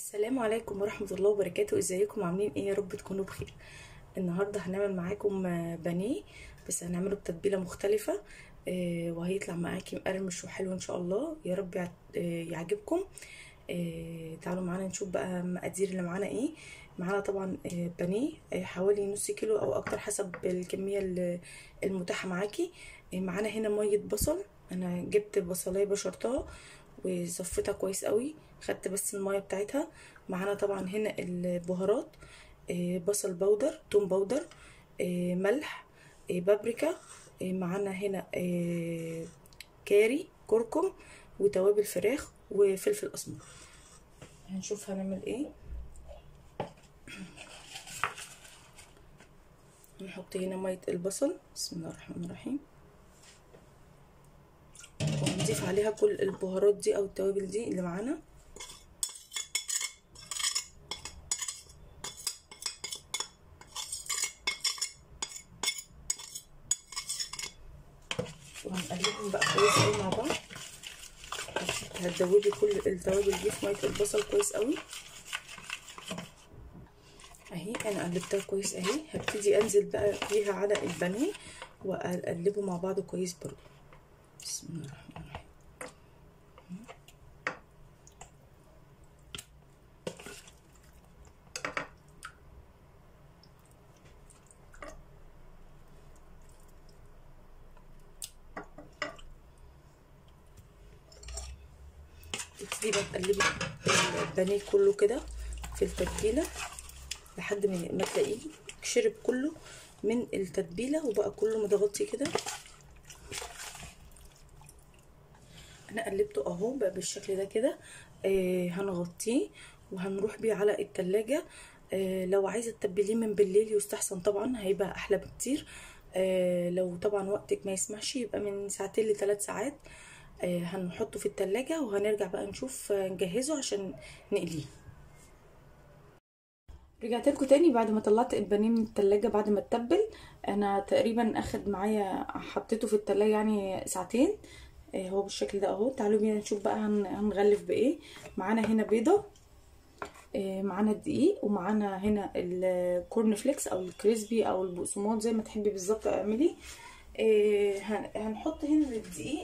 السلام عليكم ورحمة الله وبركاته ازيكم عاملين ايه يا رب تكونوا بخير النهاردة هنعمل معاكم آه، بانيه بس هنعمله بتتبيلة مختلفة آه، وهيطلع معاكي مقرمش وحلو ان شاء الله يا رب يع- آه، يعجبكم آه، تعالوا معانا نشوف بقى المقادير اللي معانا ايه معانا طبعا آه، بانيه آه، حوالي نص كيلو او اكتر حسب الكمية ال- المتاحة معاكي آه، معانا هنا مية بصل انا جبت بصلايه بشرتها وصفتها كويس قوي خدت بس المية بتاعتها معانا طبعا هنا البهارات آه، بصل بودر توم بودر آه، ملح آه، بابريكا آه، معانا هنا آه، كاري كركم وتوابل فراخ وفلفل اسمر هنشوف هنعمل ايه نحط هنا مية البصل بسم الله الرحمن الرحيم ونضيف عليها كل البهارات دي او التوابل دي اللي معانا وهنقلبهم بقى كويس قوي مع بعض هتدوبي كل التوابل دي في ميه البصل كويس قوي اهي انا قلبتها كويس اهي هبتدي انزل بقى فيها على البانيه واقلبه مع بعض كويس برضو بسم الله الرحمن الرحيم تبتدي بقى تقلبي البانيه كله كده في التتبيله لحد ما تلاقيه شرب كله من التتبيله وبقى كله متغطي كده انا قلبته اهو بقى بالشكل ده كده آه هنغطيه وهنروح بيه على التلاجة آه لو عايزه تتبليه من بالليل يستحسن طبعا هيبقى احلى بكتير آه لو طبعا وقتك ما يسمحش يبقى من ساعتين لثلاث ساعات آه هنحطه في التلاجة وهنرجع بقى نشوف آه نجهزه عشان نقليه رجعت لكم تاني بعد ما طلعت البانيه من التلاجة بعد ما اتبل انا تقريبا اخد معايا حطيته في التلاجة يعني ساعتين آه هو بالشكل ده اهو تعالوا بينا نشوف بقى هنغلف بايه معانا هنا بيضة آه معانا الدقيق ومعانا هنا الكورن فليكس او الكريسبي او البقسماط زي ما تحبي بالظبط اعملي آه هنحط هنا الدقيق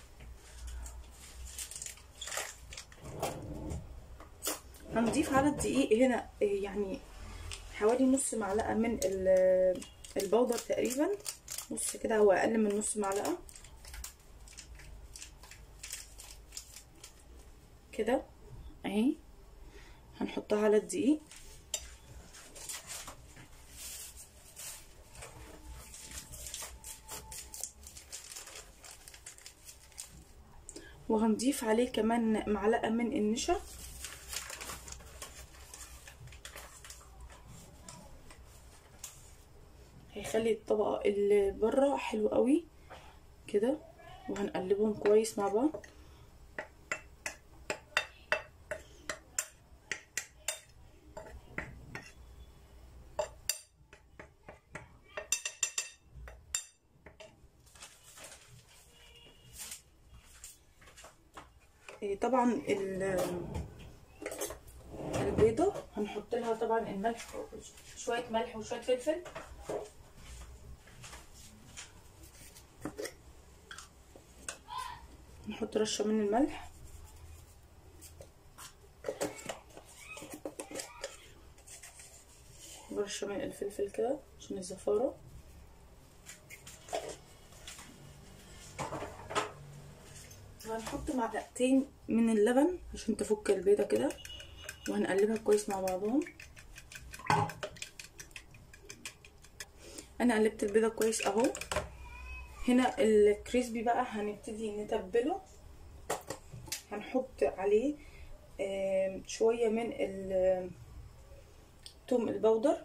هنضيف على الدقيق هنا يعني حوالي نص معلقة من البودر تقريبا نص كده هو اقل من نص معلقة كده اهي هنحطها على الدقيق وهنضيف عليه كمان معلقة من النشا هيخلي الطبقة اللي بره حلو قوي كده وهنقلبهم كويس مع بعض طبعا البيضة هنحط لها طبعا الملح شوية ملح وشوية فلفل نحط رشة من الملح رشة من الفلفل كده عشان الزفارة وهنحط معلقتين من اللبن عشان تفك البيضة كده وهنقلبها كويس مع بعضهم انا قلبت البيضة كويس اهو هنا الكريسبي بقى هنبتدي نتبله هنحط عليه شوية من الثوم البودر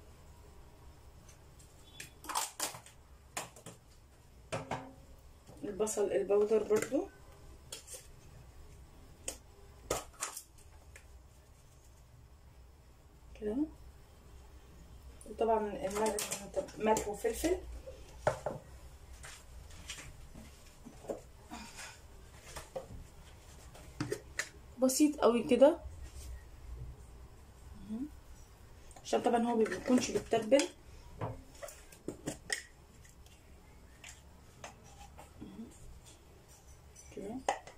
البصل البودر برضو كده وطبعا الملح ملح وفلفل بسيط قوي كده عشان طبعا هو ما بيكونش بيتبل كده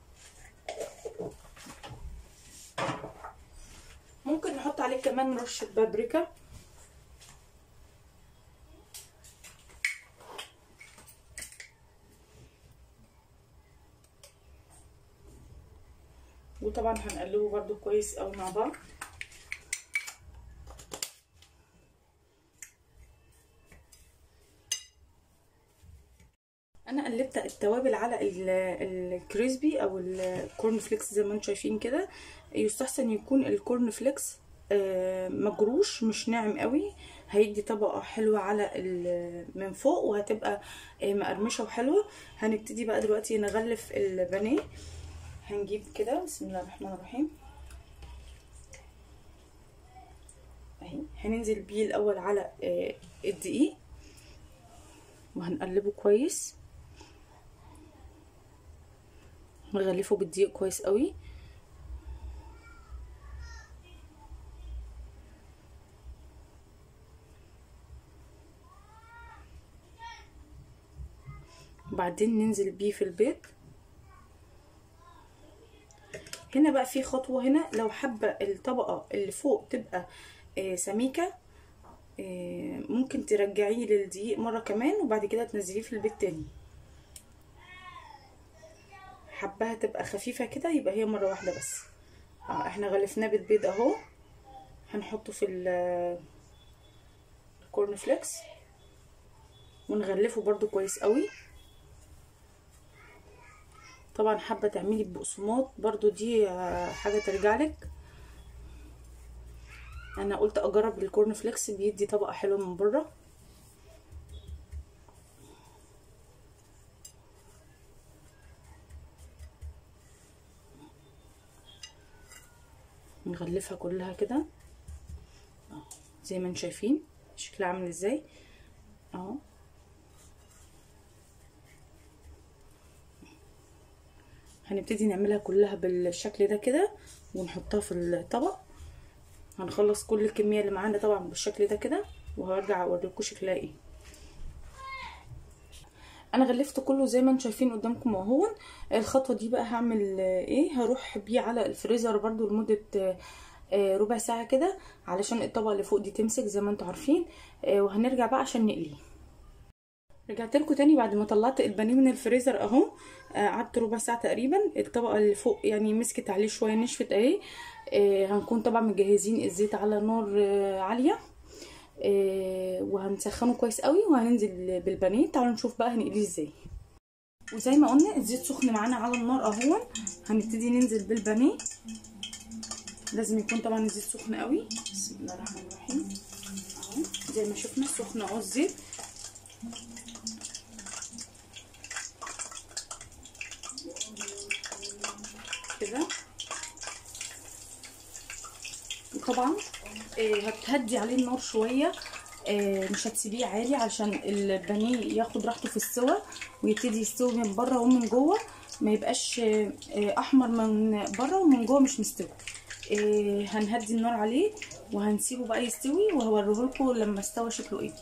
ممكن نحط عليه كمان رشه بابريكا وطبعا هنقلبه برده كويس قوي مع بعض انا قلبت التوابل على الكريسبي او الكورن فليكس زي ما انتم شايفين كده يستحسن يكون الكورن فليكس مجروش مش ناعم قوي هيدي طبقه حلوه على من فوق وهتبقى مقرمشه وحلوه هنبتدي بقى دلوقتي نغلف البانيه هنجيب كده بسم الله الرحمن الرحيم اهي هننزل بيه الاول على الدقيق وهنقلبه كويس نغلفه بالدقيق كويس قوي وبعدين ننزل بيه في البيض هنا بقى في خطوه هنا لو حابه الطبقه اللي فوق تبقى آه سميكه آه ممكن ترجعيه للدقيق مره كمان وبعد كده تنزليه في البيت تاني حباها تبقى خفيفه كده يبقى هي مره واحده بس اه احنا غلفناه بالبيض اهو هنحطه في الكورن فليكس ونغلفه برده كويس قوي طبعا حابه تعملي بقسماط برضو دي حاجه ترجع لك انا قلت اجرب الكورن فليكس بيدي طبقه حلوه من بره نغلفها كلها كده زي ما انتم شايفين شكلها عامل ازاي اهو هنبتدي نعملها كلها بالشكل ده كده ونحطها في الطبق هنخلص كل الكميه اللي معانا طبعا بالشكل ده كده وهرجع اوريكم شكلها ايه انا غلفت كله زي ما انتم شايفين قدامكم اهو الخطوه دي بقى هعمل ايه هروح بيه على الفريزر برده لمده ربع ساعه كده علشان الطبقه اللي فوق دي تمسك زي ما انتم عارفين وهنرجع بقى عشان نقليه رجعت لكم تاني بعد ما طلعت البانيه من الفريزر اهو قعدت ربع ساعه تقريبا الطبقه اللي فوق يعني مسكت عليه شويه نشفت اهي هنكون طبعا مجهزين الزيت على نار عاليه وهنسخنه كويس قوي وهننزل بالبانيه تعالوا نشوف بقى هنقليه ازاي وزي ما قلنا الزيت سخن معانا على النار اهو هنبتدي ننزل بالبانيه لازم يكون طبعا الزيت سخن قوي بسم الله الرحمن الرحيم اهو زي ما شفنا سخن اهو الزيت كده وطبعا هتهدي عليه النار شويه مش هتسيبيه عالي عشان البانيه ياخد راحته في السوا ويبتدي يستوي من بره ومن جوه ما يبقاش احمر من بره ومن جوه مش مستوي هنهدي النار عليه وهنسيبه بقى يستوي وهوريه لكم لما استوى شكله ايه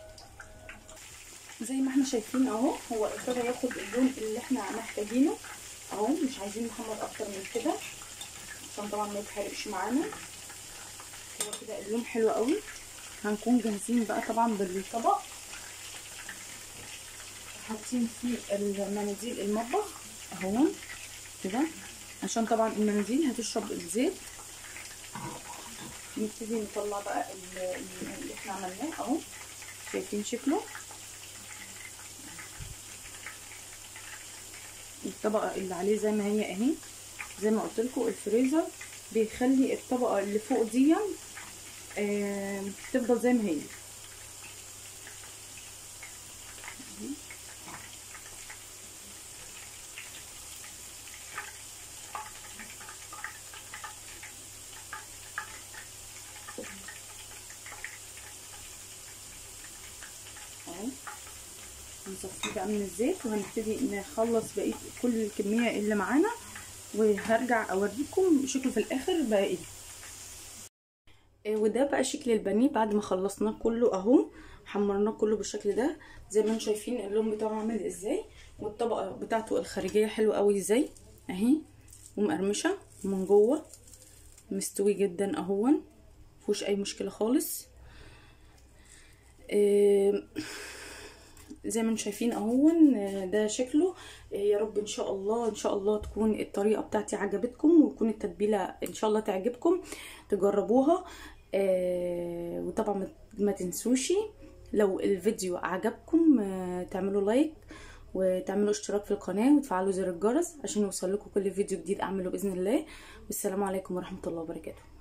زي ما احنا شايفين اهو هو ابتدى ياخد اللون اللي احنا محتاجينه اهو مش عايزين نحمر اكتر من كده عشان طبعا ما يتحرقش معانا هو كده اللون حلو قوي هنكون جاهزين بقى طبعا بالطبق حاطين فيه المناديل المطبخ اهو كده عشان طبعا المناديل هتشرب الزيت نبتدي نطلع بقى اللي احنا عملناه اهو شايفين شكله الطبقه اللي عليه زي ما هي اهي زي ما قلت لكم الفريزر بيخلي الطبقه اللي فوق دي آه تفضل زي ما هي اهو هنصفيه بقى من الزيت وهنبتدي نخلص بقيه كل الكميه اللي معانا وهرجع اوريكم شكله في الاخر بقى ايه آه، وده بقى شكل البانيه بعد ما خلصناه كله اهو حمرناه كله بالشكل ده زي ما انتم شايفين اللون بتاعه عامل ازاي والطبقه بتاعته الخارجيه حلوه قوي ازاي اهي ومقرمشه ومن جوه مستوي جدا اهون مفيهوش اي مشكله خالص آه، زي ما انتم شايفين اهون آه، ده شكله آه، يا رب ان شاء الله ان شاء الله تكون الطريقه بتاعتي عجبتكم وتكون التتبيله ان شاء الله تعجبكم تجربوها آه، وطبعا ما- ما تنسوش لو الفيديو عجبكم آه، تعملوا لايك وتعملوا اشتراك في القناه وتفعلوا زر الجرس عشان يوصل لكم كل فيديو جديد اعمله باذن الله والسلام عليكم ورحمه الله وبركاته